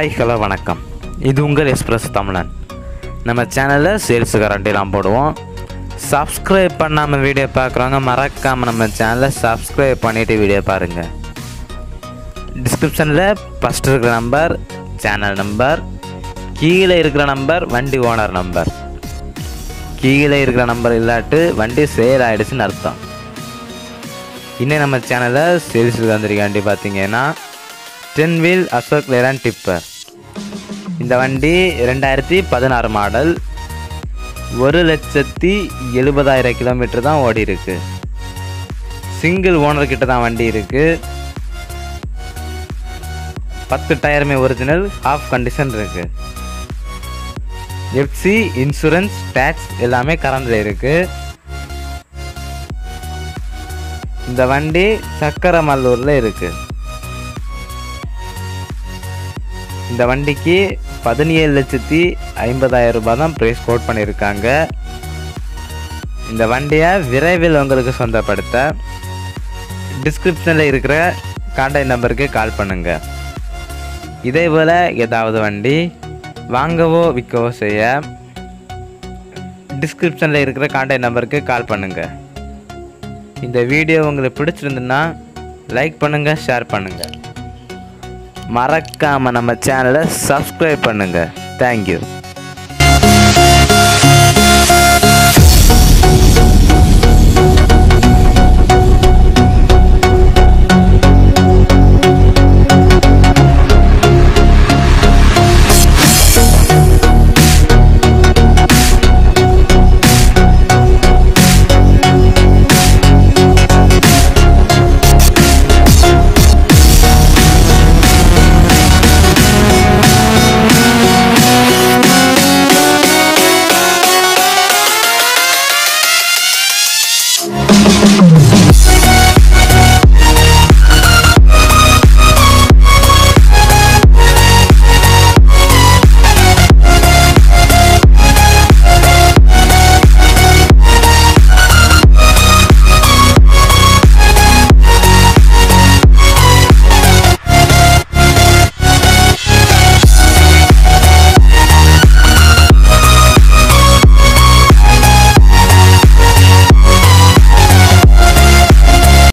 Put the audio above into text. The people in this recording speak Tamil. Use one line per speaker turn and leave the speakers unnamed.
ஹாய் ஹலோ வணக்கம் இது உங்கள் எக்ஸ்பிரஸ் தமிழன் நம்ம சேனலில் சேல்ஸு கரண்டிலாம் போடுவோம் சப்ஸ்கிரைப் பண்ணாமல் வீடியோ பார்க்குறவங்க மறக்காமல் நம்ம சேனலை சப்ஸ்கிரைப் பண்ணிவிட்டு வீடியோ பாருங்கள் டிஸ்கிரிப்ஷனில் ஃபஸ்ட் இருக்கிற நம்பர் சேனல் நம்பர் கீழே இருக்கிற நம்பர் வண்டி ஓனர் நம்பர் கீழே இருக்கிற நம்பர் இல்லாட்டு வண்டி சேல் ஆகிடுச்சுன்னு அர்த்தம் இன்னும் நம்ம சேனலில் சேல்ஸுக்கு வந்திருக்காண்டி பார்த்தீங்கன்னா ten wheel Ashok Leyland tipper இந்த வண்டி ரெண்டாயிரத்தி பதினாறு மாடல் ஒரு லட்சத்தி எழுபதாயிரம் கிலோமீட்டர் தான் ஓடி இருக்கு சிங்கிள் ஓனர் கிட்ட தான் வண்டி இருக்கு பத்து டயருமே ஒரிஜினல் ஹாஃப் கண்டிஷன் இருக்கு எஃப்சி இன்சூரன்ஸ் டேக்ஸ் எல்லாமே கரண்டில் இருக்கு இந்த வண்டி சக்கரமல்லூரில் இருக்கு இந்த வண்டிக்கு பதினேழு லட்சத்தி ஐம்பதாயிரம் ரூபாய் தான் ப்ரைஸ் கோட் பண்ணியிருக்காங்க இந்த வண்டியை விரைவில் உங்களுக்கு சொந்தப்படுத்த டிஸ்கிரிப்ஷனில் இருக்கிற கான்டாக்ட் நம்பருக்கு கால் பண்ணுங்கள் இதே போல் ஏதாவது வண்டி வாங்கவோ விற்கவோ செய்ய டிஸ்கிரிப்ஷனில் இருக்கிற கான்டாக்ட் நம்பருக்கு கால் பண்ணுங்கள் இந்த வீடியோ உங்களுக்கு பிடிச்சிருந்துன்னா லைக் பண்ணுங்கள் ஷேர் பண்ணுங்கள் மறக்காமல் நம்ம சேனலை சப்ஸ்கிரைப் பண்ணுங்கள் தேங்க்யூ